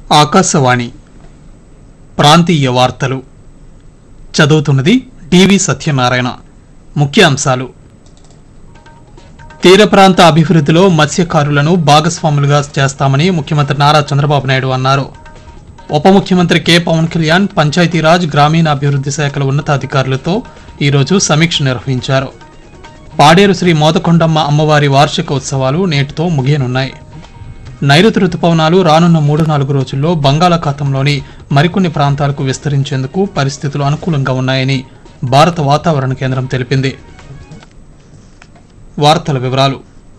ఆకాశవాణి ప్రాంతీయ వార్తలు చదువుతున్నది డివి సత్యనారాయణ ముఖ్యాంశాలు తీర ప్రాంత అభివృద్ధిలో మత్స్యకారులను భాగస్వాములుగా చేస్తామని ముఖ్యమంత్రి నారా చంద్రబాబు నాయుడు అన్నారు ఉప ముఖ్యమంత్రి కె పవన్ కళ్యాణ్ పంచాయతీరాజ్ గ్రామీణాభివృద్ధి శాఖల ఉన్నతాధికారులతో ఈరోజు సమీక్ష నిర్వహించారు పాడేరు శ్రీ మోదకొండమ్మ అమ్మవారి వార్షిక ఉత్సవాలు నేటితో ముగియనున్నాయి నైరుతి రుతుపవనాలు రానున్న మూడు నాలుగు రోజుల్లో బంగాళాఖాతంలోని మరికొన్ని ప్రాంతాలకు విస్తరించేందుకు పరిస్థితులు అనుకూలంగా ఉన్నాయని భారత వాతావరణ కేంద్రం తెలిపింది వార్తల వివరాలు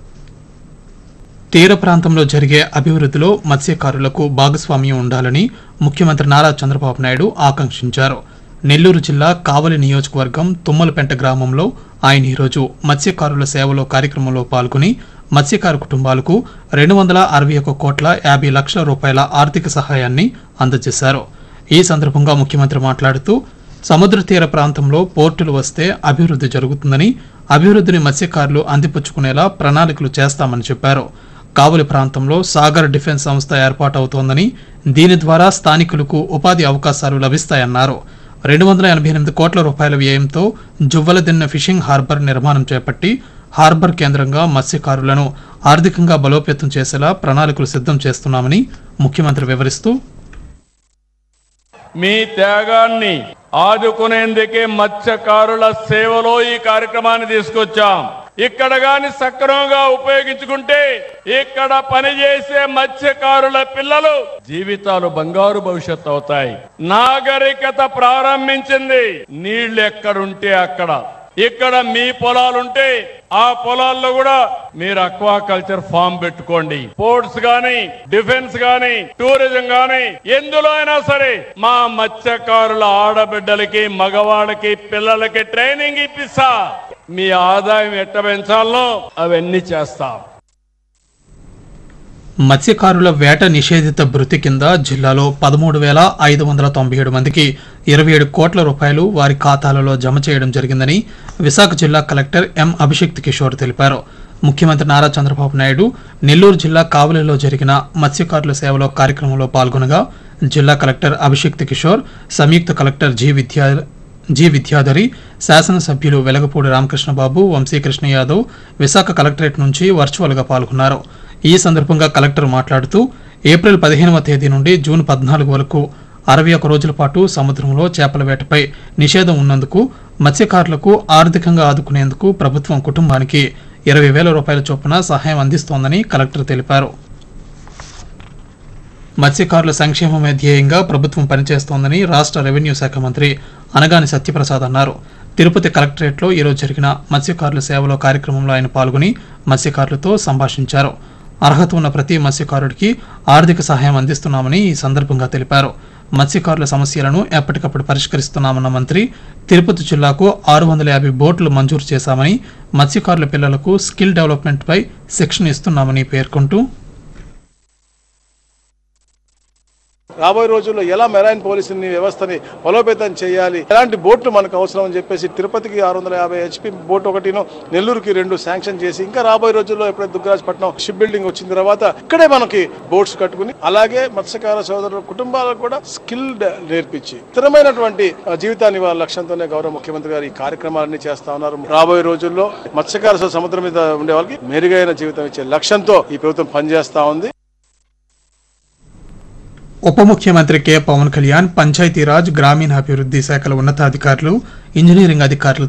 తీర ప్రాంతంలో జరిగే అభివృద్ధిలో మత్స్యకారులకు భాగస్వామ్యం ఉండాలని ముఖ్యమంత్రి నారా చంద్రబాబు నాయుడు ఆకాంక్షించారు నెల్లూరు జిల్లా కావలి నియోజకవర్గం తుమ్మలపెంట గ్రామంలో ఆయన ఈరోజు మత్స్యకారుల సేవలో కార్యక్రమంలో పాల్గొని మత్స్యకారు కుటుంబాలకు రెండు వందల అరవై ఒక కోట్ల యాభై లక్షల రూపాయల ఆర్థిక సహాయాన్ని అందజేశారు ఈ సందర్భంగా ముఖ్యమంత్రి మాట్లాడుతూ సముద్ర తీర ప్రాంతంలో పోర్టులు వస్తే అభివృద్ధి జరుగుతుందని అభివృద్ధిని మత్స్యకారులు అందిపుచ్చుకునేలా ప్రణాళికలు చేస్తామని చెప్పారు కావలి ప్రాంతంలో సాగర్ డిఫెన్స్ సంస్థ ఏర్పాటవుతోందని దీని ద్వారా స్థానికులకు ఉపాధి అవకాశాలు లభిస్తాయన్నారు రెండు వందల ఎనభై ఎనిమిది కోట్ల రూపాయల వ్యయంతో జువ్వలదిన్న ఫిషింగ్ హార్బర్ నిర్మాణం చేపట్టి హార్బర్ కేంద్రంగా మత్స్యకారులను ఆర్థికంగా బలోపేతం చేసేలా ప్రణాళికలు సిద్ధం చేస్తున్నామని ముఖ్యమంత్రి వివరిస్తూ మీ త్యాగాన్ని ఆదుకునేందుకే మత్స్యకారుల సేవలో ఈ కార్యక్రమాన్ని తీసుకొచ్చాం ఇక్కడ గాని సక్రమంగా ఉపయోగించుకుంటే ఇక్కడ పనిచేసే మత్స్యకారుల పిల్లలు జీవితాలు బంగారు భవిష్యత్తు అవుతాయి నాగరికత ప్రారంభించింది నీళ్లు ఎక్కడుంటే అక్కడ ఇక్కడ మీ పొలాలుంటే ఆ పొలాల్లో కూడా మీరు అక్వాకల్చర్ ఫామ్ పెట్టుకోండి పోర్ట్స్ గాని డిఫెన్స్ గాని టూరిజం గాని ఎందులో అయినా సరే మా మత్స్యకారుల ఆడబిడ్డలకి మగవాళ్ళకి పిల్లలకి ట్రైనింగ్ ఇప్పిస్తా మీ ఆదాయం ఎట్ట పెంచాలనో అవన్నీ చేస్తాం మత్స్యకారుల వేట నిషేధిత భృతి కింద జిల్లాలో పదమూడు వేల ఐదు వందల తొంభై ఏడు మందికి ఇరవై ఏడు కోట్ల రూపాయలు వారి ఖాతాలలో జమ చేయడం జరిగిందని విశాఖ జిల్లా కలెక్టర్ ఎం అభిషిక్త్ కిషోర్ తెలిపారు ముఖ్యమంత్రి నారా చంద్రబాబు నాయుడు నెల్లూరు జిల్లా కావలిలో జరిగిన మత్స్యకారుల సేవలో కార్యక్రమంలో పాల్గొనగా జిల్లా కలెక్టర్ అభిషిక్త్ కిషోర్ సంయుక్త collector G Vidya G Vidyadhari శాసనసభ్యులు వెలగపూడి రామకృష్ణబాబు వంశీకృష్ణ యాదవ్ విశాఖ కలెక్టరేట్ నుంచి వర్చువల్గా పాల్గొన్నారు ఈ సందర్భంగా కలెక్టర్ మాట్లాడుతూ ఏప్రిల్ పదిహేనవ తేదీ నుండి జూన్ పద్నాలుగు వరకు అరవై ఒక రోజుల పాటు సముద్రంలో చేపల వేటపై నిషేధం ఉన్నందుకు మత్స్యకారులకు ఆర్థికంగా ఆదుకునేందుకు ప్రభుత్వం కుటుంబానికి ఇరవై వేల రూపాయల చొప్పున సహాయం అందిస్తోందని కలెక్టర్ తెలిపారు మత్స్యకారుల సంక్షేమమే ధ్యేయంగా ప్రభుత్వం పనిచేస్తోందని రాష్ట్ర రెవెన్యూ శాఖ మంత్రి అనగాని సత్యప్రసాద్ అన్నారు తిరుపతి కలెక్టరేట్లో ఈరోజు జరిగిన మత్స్యకారుల సేవలో కార్యక్రమంలో ఆయన పాల్గొని మత్స్యకారులతో సంభాషించారు అర్హత ఉన్న ప్రతి మత్స్యకారుడికి ఆర్థిక సహాయం అందిస్తున్నామని ఈ సందర్భంగా తెలిపారు మత్స్యకారుల సమస్యలను ఎప్పటికప్పుడు పరిష్కరిస్తున్నామన్న మంత్రి తిరుపతి జిల్లాకు ఆరు వందల యాభై బోట్లు మంజూరు చేశామని మత్స్యకారుల పిల్లలకు స్కిల్ డెవలప్మెంట్పై శిక్షణ ఇస్తున్నామని పేర్కొంటూ రాబోయే రోజుల్లో ఎలా మెరైన్ పోలీసుని వ్యవస్థని బలోపేతం చేయాలి ఎలాంటి బోట్లు మనకు అవసరం అని చెప్పేసి తిరుపతికి ఆరు వందల యాభై హెచ్పి బోట్ ఒకటిను నెల్లూరుకి రెండు శాంక్షన్ చేసి ఇంకా రాబోయే రోజుల్లో ఎప్పుడైతే దుగ్గరాజపట్నం షిప్ బిల్డింగ్ వచ్చిన తర్వాత ఇక్కడే మనకి బోట్స్ కట్టుకుని అలాగే మత్స్యకార సోదరుల కుటుంబాలకు కూడా స్కిల్ నేర్పించి స్థిరమైనటువంటి ఆ, జీవితాన్ని వాళ్ళ లక్ష్యంతోనే గౌరవ ముఖ్యమంత్రి గారు ఈ కార్యక్రమాలన్నీ చేస్తా ఉన్నారు రాబోయే రోజుల్లో మత్స్యకార సోదరులు సముద్రం మీద ఉండే వాళ్ళకి మెరుగైన జీవితం ఇచ్చే లక్ష్యంతో ఈ ప్రభుత్వం పనిచేస్తా ఉంది ఉప ముఖ్యమంత్రి కె పవన్ కళ్యాణ్ పంచాయతీరాజ్ గ్రామీణాభివృద్ధి శాఖల ఉన్నతాధికారులు ఇంజనీరింగ్ అధికారులతో